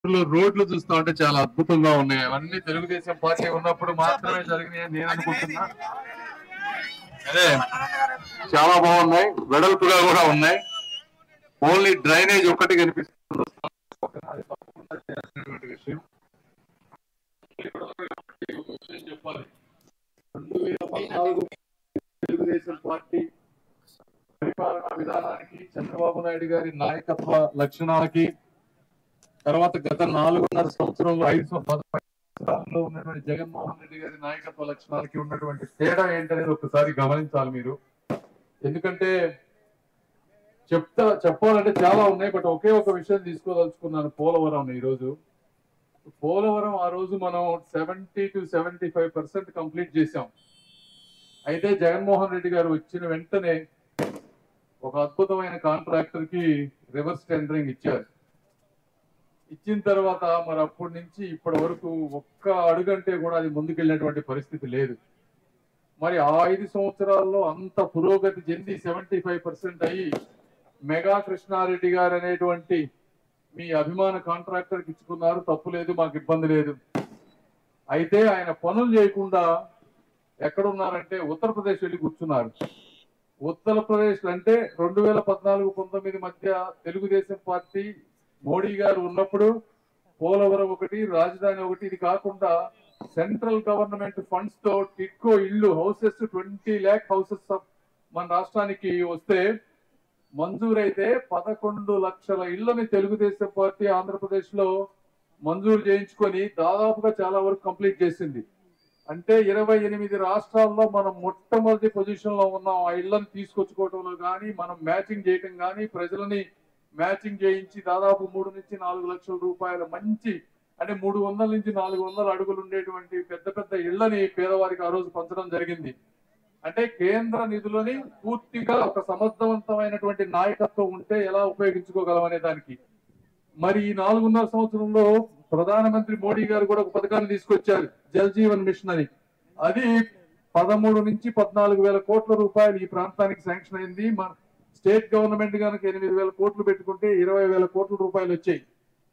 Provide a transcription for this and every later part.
లో రోడ్లు చూస్తా ఉంటే చాలా అద్భుతంగా ఉన్నాయి అవన్నీ తెలుగుదేశం పార్టీ ఉన్నప్పుడు మాత్రమే జరిగినాయి అని నేను అనుకుంటున్నా అదే చాలా బాగున్నాయి వెడల్పుగా కూడా ఉన్నాయి ఓన్లీ డ్రైనేజ్ ఒక్కటి కనిపిస్తుంది అది తప్పకుండా చేయాల్సినటువంటి విషయం ఒక విషయం చెప్పాలి రెండు వేల పద్నాలుగు తెలుగుదేశం పార్టీ పరిపాలనా విధానానికి చంద్రబాబు నాయుడు గారి నాయకత్వ లక్షణాలకి తర్వాత గత నాలుగున్నర సంవత్సరంలో ఐదు సం- పదకొండు సంవత్సరాల్లో ఉన్నటువంటి జగన్మోహన్ రెడ్డి గారి నాయకత్వ లక్షణాలకి ఉన్నటువంటి తేడా ఏంటనేది ఒకసారి గమనించాలి మీరు ఎందుకంటే చెప్తా చెప్పాలంటే చాలా ఉన్నాయి బట్ ఒకే ఒక విషయం తీసుకోదలుచుకున్నాను పోలవరం ఈ రోజు పోలవరం ఆ రోజు మనం seventy two seventy five percent complete చేశాం అయితే జగన్మోహన్ రెడ్డి గారు వచ్చిన వెంటనే ఒక అద్భుతమైన కాంట్రాక్టర్ కి రివర్స్ టెండరింగ్ ఇచ్చారు ఇచ్చిన తర్వాత మరి అప్పటి నుంచి ఇప్పటి వరకు ఒక్క అడుగంటే కూడా అది ముందుకెళ్ళినటువంటి పరిస్థితి లేదు మరి ఆ ఐదు సంవత్సరాల్లో అంత పురోగతి చెంది సెవెంటీ ఫైవ్ పర్సెంట్ అయ్యి మెగా కృష్ణారెడ్డి గారు అనేటువంటి మీ అభిమాన కాంట్రాక్టర్ ఇచ్చుకున్నారు తప్పు లేదు మాకు ఇబ్బంది లేదు అయితే ఆయన పనులు చేయకుండా ఎక్కడున్నారంటే ఉత్తరప్రదేశ్ వెళ్ళి కూర్చున్నారు ఉత్తరప్రదేశ్ అంటే రెండు వేల పద్నాలుగు పంతొమ్మిది మధ్య తెలుగుదేశం పార్టీ మోడీ గారు ఉన్నప్పుడు పోలవరం ఒకటి రాజధాని ఒకటి ఇది కాకుండా సెంట్రల్ గవర్నమెంట్ ఫండ్స్ తో టిట్కో ఇల్లు హౌసెస్ ట్వంటీ ల్యాక్ హౌసెస్ మన రాష్ట్రానికి వస్తే మంజూరైతే పదకొండు లక్షల ఇళ్లని తెలుగుదేశం పార్టీ ఆంధ్రప్రదేశ్ లో మంజూరు చేయించుకొని దాదాపుగా చాలా వరకు కంప్లీట్ చేసింది అంటే ఇరవై ఎనిమిది రాష్ట్రాల్లో మనం మొట్టమొదటి పొజిషన్ లో ఉన్నాం ఆ ఇళ్లను తీసుకొచ్చుకోవడంలో కానీ మనం మ్యాచింగ్ చేయటం కానీ ప్రజలని మ్యాచింగ్ చేయించి దాదాపు మూడు నుంచి నాలుగు లక్షల రూపాయల మంచి అంటే మూడు వందల నుంచి నాలుగు వందల అడుగులు ఉండేటువంటి పెద్ద పెద్ద ఇళ్లని పేదవారికి ఆ రోజు పంచడం జరిగింది అంటే కేంద్ర నిధులని పూర్తిగా ఒక సమర్థవంతమైనటువంటి నాయకత్వం ఉంటే ఎలా ఉపయోగించుకోగలం అనే దానికి మరి ఈ నాలుగున్నర సంవత్సరంలో ప్రధానమంత్రి మోడీ గారు కూడా ఒక పథకాన్ని తీసుకొచ్చారు జల్ జీవన్ మిషన్ అని అది పదమూడు నుంచి పద్నాలుగు వేల కోట్ల రూపాయలు ఈ ప్రాంతానికి శాంక్షన్ అయింది మన స్టేట్ గవర్నమెంట్ కనుక ఎనిమిది వేల కోట్లు పెట్టుకుంటే ఇరవై వేల కోట్ల రూపాయలు వచ్చాయి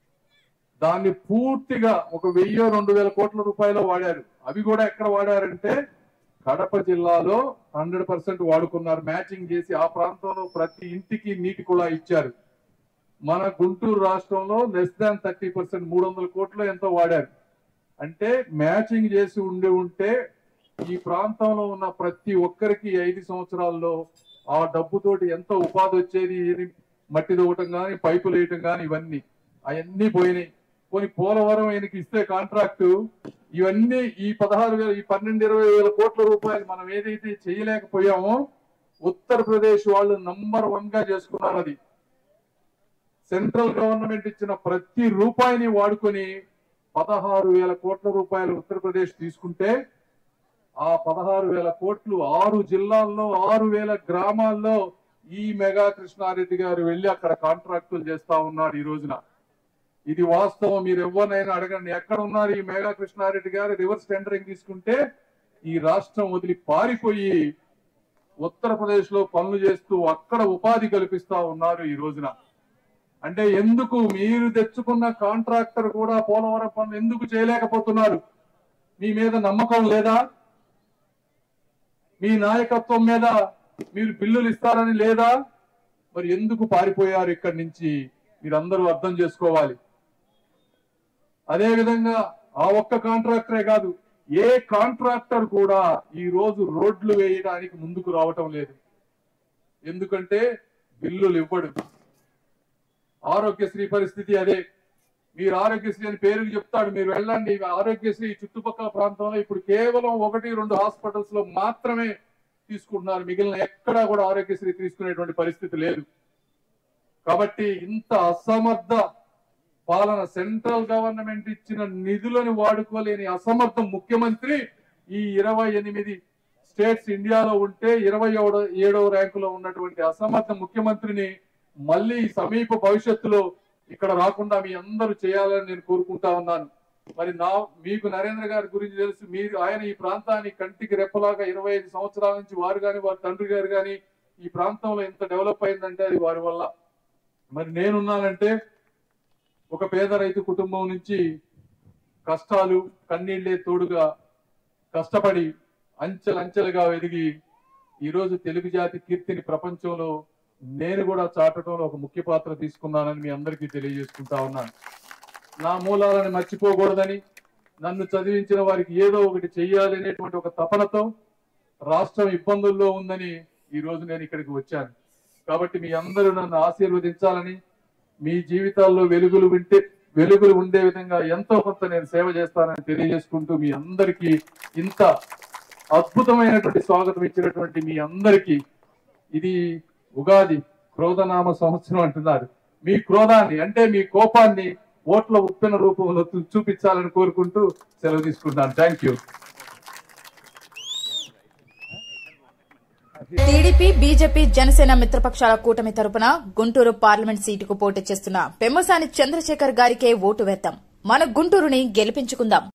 దాన్ని పూర్తిగా ఒక వెయ్యి రెండు వేల కోట్ల రూపాయలు వాడారు అవి కూడా ఎక్కడ వాడారంటే కడప జిల్లాలో హండ్రెడ్ పర్సెంట్ వాడుకున్నారు మ్యాచింగ్ చేసి ఆ ప్రాంతంలో ప్రతి ఇంటికి నీటి కూడా ఇచ్చారు మన గుంటూరు రాష్ట్రంలో లెస్ దాన్ థర్టీ పర్సెంట్ మూడు వందల కోట్లు ఎంతో వాడారు అంటే మ్యాచింగ్ చేసి ఉండి ఉంటే ఈ ప్రాంతంలో ఉన్న ప్రతి ఒక్కరికి ఐదు సంవత్సరాల్లో ఆ డబ్బుతోటి ఎంత ఉపాధి వచ్చేది ఏది మట్టి తవ్వటం కానీ పైపులు వేయటం కానీ ఇవన్నీ అవన్నీ పోయినాయి కొన్ని పోలవరం ఆయనకి ఇస్తే కాంట్రాక్టు ఇవన్నీ ఈ పదహారు వేల ఈ పన్నెండు ఇరవై వేల కోట్ల రూపాయలు మనం ఏదైతే చేయలేకపోయామో ఉత్తరప్రదేశ్ వాళ్ళు నంబర్ వన్ గా చేసుకున్నారు అది సెంట్రల్ గవర్నమెంట్ ఇచ్చిన ప్రతి రూపాయిని వాడుకొని పదహారు వేల కోట్ల రూపాయలు ఉత్తరప్రదేశ్ తీసుకుంటే ఆ పదహారు వేల కోట్లు ఆరు జిల్లాల్లో ఆరు వేల గ్రామాల్లో ఈ మెగా కృష్ణారెడ్డి గారు వెళ్లి అక్కడ కాంట్రాక్టులు చేస్తా ఉన్నారు ఈ రోజున ఇది వాస్తవం మీరు ఎవరినైనా అడగండి ఎక్కడ ఉన్నారు ఈ మెగా కృష్ణారెడ్డి గారు రివర్స్ టెండరింగ్ తీసుకుంటే ఈ రాష్ట్రం వదిలి పారిపోయి ఉత్తరప్రదేశ్ లో పనులు చేస్తూ అక్కడ ఉపాధి కల్పిస్తా ఉన్నారు ఈ రోజున అంటే ఎందుకు మీరు తెచ్చుకున్న కాంట్రాక్టర్ కూడా పోలవరం పనులు ఎందుకు చేయలేకపోతున్నారు మీ మీద నమ్మకం లేదా మీ నాయకత్వం మీద మీరు బిల్లులు ఇస్తారని లేదా మరి ఎందుకు పారిపోయారు ఇక్కడి నుంచి మీరందరూ అర్థం చేసుకోవాలి అదే విధంగా ఆ ఒక్క కాంట్రాక్టరే కాదు ఏ కాంట్రాక్టర్ కూడా ఈ రోజు రోడ్లు వేయడానికి ముందుకు రావటం లేదు ఎందుకంటే బిల్లులు ఇవ్వడు ఆరోగ్యశ్రీ పరిస్థితి అదే మీరు ఆరోగ్యశ్రీ అని పేరు చెప్తాడు మీరు వెళ్ళండి ఆరోగ్యశ్రీ చుట్టుపక్కల ప్రాంతంలో ఇప్పుడు కేవలం ఒకటి రెండు హాస్పిటల్స్ లో మాత్రమే తీసుకుంటున్నారు మిగిలిన ఎక్కడా కూడా ఆరోగ్యశ్రీ తీసుకునేటువంటి పరిస్థితి లేదు కాబట్టి ఇంత అసమర్థ పాలన సెంట్రల్ గవర్నమెంట్ ఇచ్చిన నిధులను వాడుకోలేని అసమర్థ ముఖ్యమంత్రి ఈ ఇరవై ఎనిమిది స్టేట్స్ ఇండియాలో ఉంటే ఇరవై ఏడవ ర్యాంకులో ఉన్నటువంటి అసమర్థ ముఖ్యమంత్రిని మళ్ళీ సమీప భవిష్యత్తులో ఇక్కడ రాకుండా మీ అందరూ చేయాలని నేను కోరుకుంటా ఉన్నాను మరి నా మీకు నరేంద్ర గారి గురించి తెలుసు మీరు ఆయన ఈ ప్రాంతాన్ని కంటికి రెప్పలాగా ఇరవై ఐదు సంవత్సరాల నుంచి వారు కానీ వారి తండ్రి గారు కానీ ఈ ప్రాంతంలో ఎంత డెవలప్ అయిందంటే అది వారి వల్ల మరి నేనున్నానంటే ఒక పేద రైతు కుటుంబం నుంచి కష్టాలు కన్నీళ్లే తోడుగా కష్టపడి అంచెలంచెలుగా ఎదిగి ఈరోజు తెలుగు జాతి కీర్తిని ప్రపంచంలో నేను కూడా చాటడంలో ఒక ముఖ్య పాత్ర తీసుకున్నానని మీ అందరికీ తెలియజేసుకుంటా ఉన్నాను నా మూలాలను మర్చిపోకూడదని నన్ను చదివించిన వారికి ఏదో ఒకటి చెయ్యాలి అనేటువంటి ఒక తపనతో రాష్ట్రం ఇబ్బందుల్లో ఉందని ఈ రోజు నేను ఇక్కడికి వచ్చాను కాబట్టి మీ అందరూ నన్ను ఆశీర్వదించాలని మీ జీవితాల్లో వెలుగులు వింటే వెలుగులు ఉండే విధంగా ఎంతో కొంత నేను సేవ చేస్తానని తెలియజేసుకుంటూ మీ అందరికీ ఇంత అద్భుతమైనటువంటి స్వాగతం ఇచ్చినటువంటి మీ అందరికీ ఇది ఉగాది క్రోధనామ సంవత్సరం అంటున్నారు మీ క్రోధాన్ని అంటే మీ కోపాన్ని ఓట్ల ఉప్పెన రూపంలో చూ- చూపించాలని కోరుకుంటూ సెలవు తీసుకుంటాను thank you TDP BJP Janasena మిత్రపక్షాల కూటమి తరపున గుంటూరు పార్లమెంట్ సీటుకు పోటీ చేస్తున్న పెమ్మసాని చంద్రశేఖర్ గారికే ఓటు వేద్దాం మన గుంటూరుని గెలిపించుకుందాం